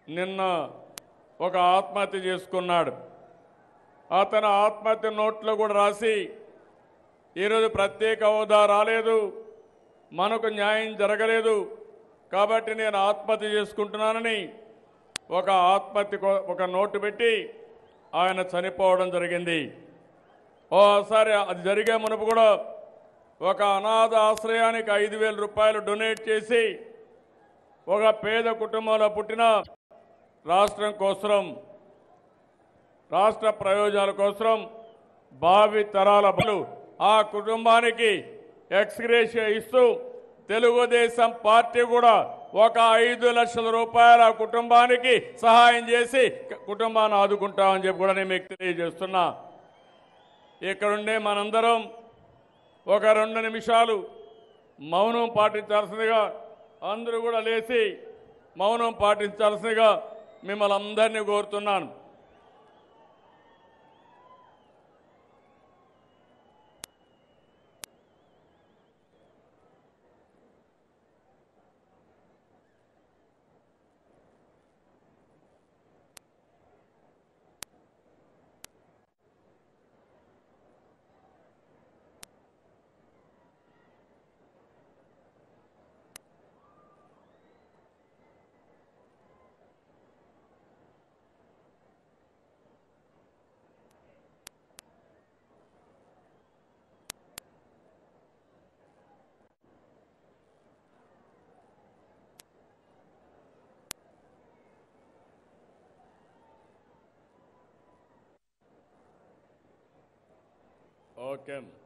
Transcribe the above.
నిన్న ఒక ఆత్మహత్య చేసుకున్నాడు అతను ఆత్మహత్య నోట్లో కూడా రాసి ఈరోజు ప్రత్యేక హోదా రాలేదు మనకు న్యాయం జరగలేదు కాబట్టి నేను ఆత్మహత్య చేసుకుంటున్నానని ఒక ఆత్మహత్య కో- ఒక నోటు పెట్టి ఆయన చనిపోవడం జరిగింది ఓసారి అది జరిగే మునుపు కూడా ఒక అనాథ ఆశ్రయానికి ఐదు వేల రూపాయలు డొనేట్ చేసి ఒక పేద కుటుంబంలో పుట్టిన రాష్ట్రం కోసం రాష్ట్ర ప్రయోజనాల కోసం భావి తరాల బలు ఆ కుటుంబానికి ఎక్స్గ్రేషియా ఇస్తూ తెలుగుదేశం పార్టీ కూడా ఒక ఐదు లక్షల రూపాయల ఆ కుటుంబానికి సహాయం చేసి క- కుటుంబాన్ని ఆదుకుంటామని చెప్పి కూడా నేను మీకు తెలియజేస్తున్నా ఇక్కడుండే మనందరం ఒక రెండు నిమిషాలు మౌనం పాటించాల్సిందిగా అందరూ కూడా లేచి మౌనం పాటించాల్సిందిగా మిమ్మల్ని అందరినీ కోరుతున్నాను ఓకే